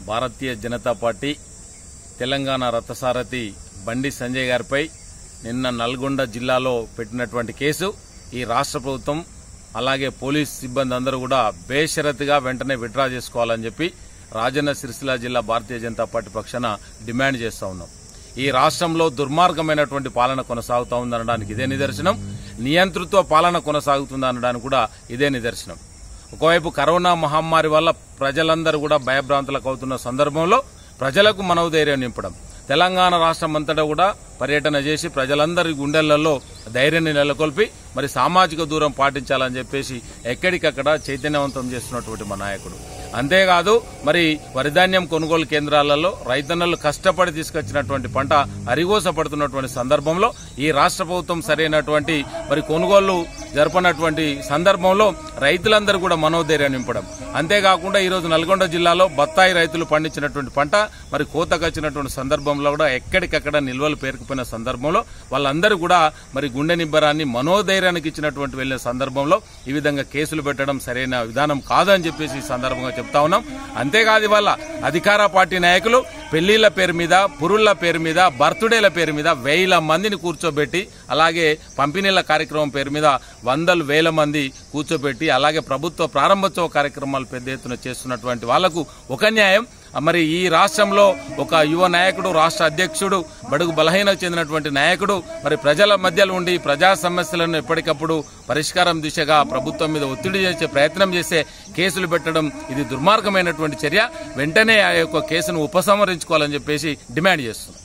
భారతీయ Janata party Telangana రథసారథి బండి సంజయ్ గారిపై నిన్న నల్గొండ జిల్లాలో పెట్టినటువంటి కేసు ఈ రాష్ట్ర ప్రభుత్వం అలాగే పోలీస్ సిబ్బంది అందరూ కూడా బేషరతుగా వెంటనే విత్డ్రా చేసుకోవాలని చెప్పి రాజన్న సిరిసిల్ల జిల్లా భారతీయ జనతా పార్టీ పక్షాన డిమాండ్ చేస్తా ఉన్నాం ఈ రాష్ట్రంలో దుర్మార్గమైనటువంటి పాలన కొనసాగుతా ఉందనడానికి ఇదే నిదర్శనం నియంతృత్వ పాలన కొనసాగుతుంది అనడానికి కూడా ఇదే నిదర్శనం ఒకవైపు కరోనా మహమ్మారి వల్ల ప్రజలందరూ కూడా భయభ్రాంతులకు అవుతున్న సందర్భంలో ప్రజలకు మనోధైర్యం నింపడం తెలంగాణ రాష్ట్రం అంతటా కూడా పర్యటన చేసి ప్రజలందరి గుండెలలో ధైర్యాన్ని నెలకొల్పి మరి సామాజిక దూరం పాటించాలని చెప్పేసి ఎక్కడికక్కడ చైతన్యవంతం చేస్తున్నటువంటి మా నాయకుడు అంతేకాదు మరి వరిధాన్యం కొనుగోలు కేంద్రాలలో రైతన్నలు కష్టపడి తీసుకొచ్చినటువంటి పంట అరిగోస పడుతున్నటువంటి సందర్భంలో ఈ రాష్ట్ర ప్రభుత్వం సరైనటువంటి మరి కొనుగోళ్లు జరపనటువంటి సందర్భంలో రైతులందరూ కూడా మనోధైర్యాన్ని నింపడం అంతేకాకుండా ఈ రోజు నల్గొండ జిల్లాలో బత్తాయి రైతులు పండించినటువంటి పంట మరి కోతకు వచ్చినటువంటి సందర్భంలో కూడా ఎక్కడికక్కడ నిల్వలు పేరుకుపోయిన సందర్భంలో వాళ్ళందరూ కూడా మరి గుండె నిబ్బరాన్ని మనోధైర్యానికి ఇచ్చినటువంటి వెళ్లిన సందర్భంలో ఈ విధంగా కేసులు పెట్టడం సరైన విధానం కాదని చెప్పేసి ఈ సందర్భంగా చెప్తా ఉన్నాం అంతేకాదు ఇవాళ అధికార పార్టీ నాయకులు పెళ్లిళ్ల పేరు మీద పురుళ్ల పేరు మీద బర్త్డేల పేరు మీద వేల మందిని కూర్చోబెట్టి అలాగే పంపిణీల కార్యక్రమం పేరు మీద వందలు వేల మంది కూర్చోబెట్టి అలాగే ప్రభుత్వ ప్రారంభోత్సవ కార్యక్రమాలు పెద్ద ఎత్తున చేస్తున్నటువంటి వాళ్లకు ఒక న్యాయం మరి ఈ రాష్ట్రంలో ఒక యువ నాయకుడు రాష్ట్ర అధ్యక్షుడు బడుగు బలహీన చెందినటువంటి నాయకుడు మరి ప్రజల మధ్యలో ఉండి ప్రజా సమస్యలను ఎప్పటికప్పుడు పరిష్కారం దిశగా ప్రభుత్వం మీద ఒత్తిడి చేసే ప్రయత్నం చేసే కేసులు పెట్టడం ఇది దుర్మార్గమైనటువంటి చర్య వెంటనే ఆ యొక్క కేసును ఉపసంహరించుకోవాలని చెప్పేసి డిమాండ్ చేస్తున్నాం